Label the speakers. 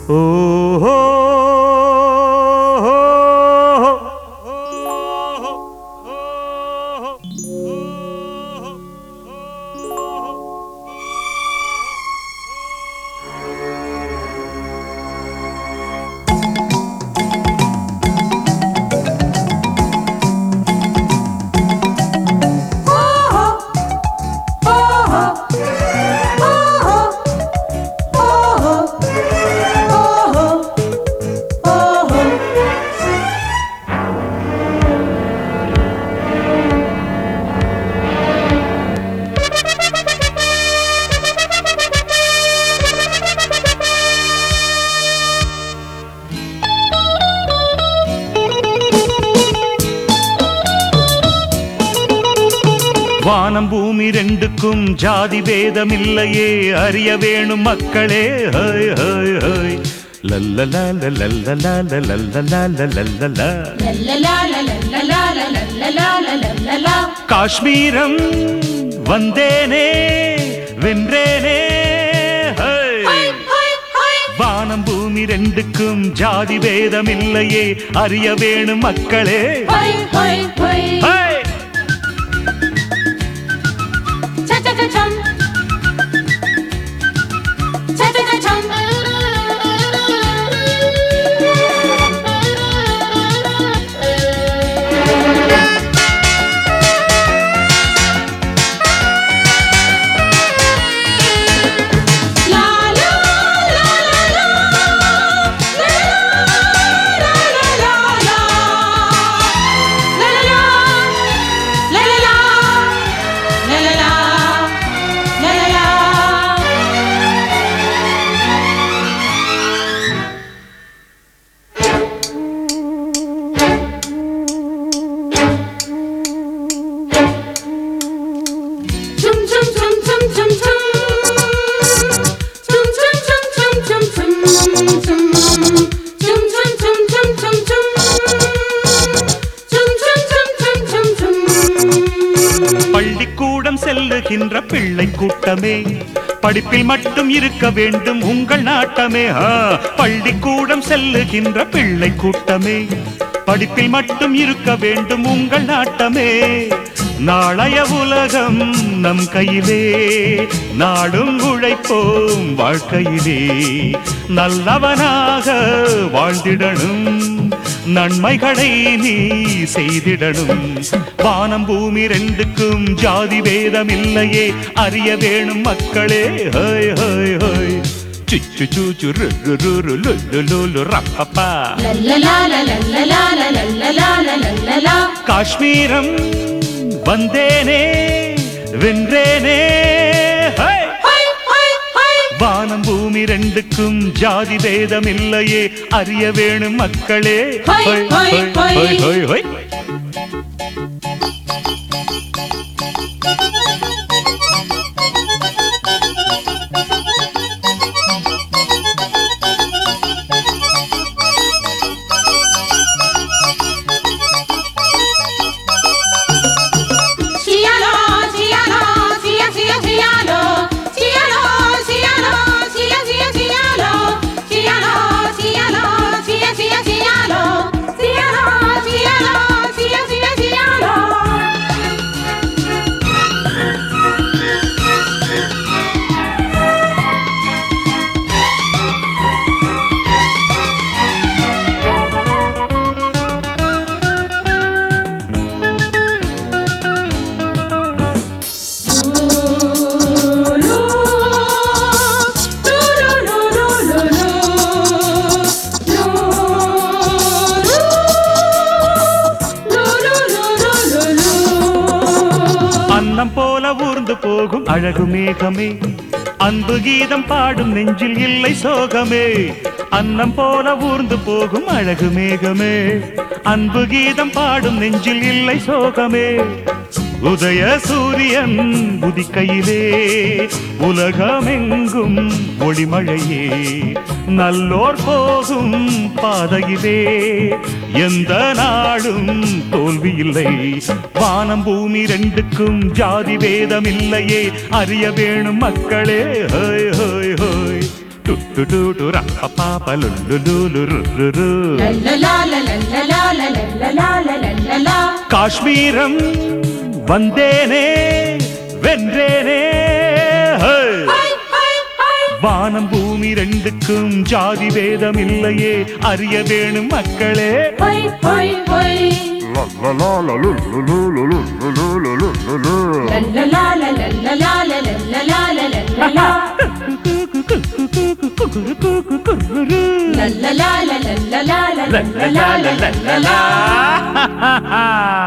Speaker 1: ஓஹோ வானம் பூமி ரெண்டுக்கும் ஜாதி பேதம் இல்லையே அறிய வேணும் மக்களே ஹோய் ஹோய் ஹோய் லல்லலா லல்லலா லல்லலா லல்லலா காஷ்மீரம் வந்தேனே வென்றேனே ஹோய் வானம் பூமி ரெண்டுக்கும் ஜாதி பேதம் இல்லையே அறிய வேணும் மக்களே ஹே! பள்ளிக்கூடம் செல்லுகின்ற பிள்ளை கூட்டமே படிப்பில் மட்டும் இருக்க வேண்டும் உங்கள் நாட்டமே ஆ, பள்ளிக்கூடம் செல்லுகின்ற பிள்ளை கூட்டமே படிப்பில் மட்டும் இருக்க வேண்டும் உங்கள் நாட்டமே நாளைய உலகம் நம் கையிலே நாடும் உழைப்போம் வாழ்க்கையிலே நல்லவனாக வாழ்ந்திடணும் நன்மைகளை நீ செய்திடணும் வானம் பூமி ரெண்டுக்கும் ஜாதி பேதம் இல்லையே அறிய வேணும் மக்களே ஹோய் ஹோய் ஹோய் சுச்சு சூச்சு ரு ரு ரு ரு லு லு லு லு ரப்பப்பா காஷ்மீரம் வந்தேனே வென்றேனே ஹோய் வானம் பூமி ரெண்டுக்கும் ஜாதி பேதம் இல்லையே அறிய வேணும் மக்களே
Speaker 2: ஹொய், ஹொய், ஹொய்.
Speaker 1: ஹொய் ஹொய் அன்னம் போல ஊர்ந்து போகும் அழகு மேகமே அன்பு கீதம் பாடும் நெஞ்சில் இல்லை சோகமே அன்னம் போல ஊர்ந்து போகும் அழகு மேகமே அன்பு கீதம் பாடும் நெஞ்சில் இல்லை சோகமே உதய சூரியன் உதிக்கையிலே உலகமெங்கும் ஒளிமழையே நல்லோர் போகும் பாதையிலே எந்த நாளும் தோல்வி இல்லை வானம் பூமி ரெண்டுக்கும் ஜாதி வேதம் இல்லையே அறிய வேணும் மக்களே ஹோய் ஹோய் ஹோய் டுட்டு ரப்பப்பாப்பலுல்லுலுலுருருரு.
Speaker 2: லல்லலாலலல்லலாலலல்லலாலலல்லலா.
Speaker 1: காஷ்மீரம் வந்தேனே வென்றேனே ஹே!
Speaker 2: ஹை, ஹை, ஹை.
Speaker 1: வானம் பூமி ரெண்டுக்கும் ஜாதி பேதம் இல்லையே அறிய வேணும் மக்களே
Speaker 2: ஹை, ஹை, ஹை. லல்லலாலலல்லலாலலல்லலாலலல்லலா. லல்லலாலலல்லலாலலல்லலாலலல்லா.
Speaker 1: லல்லலாலலல்லலா.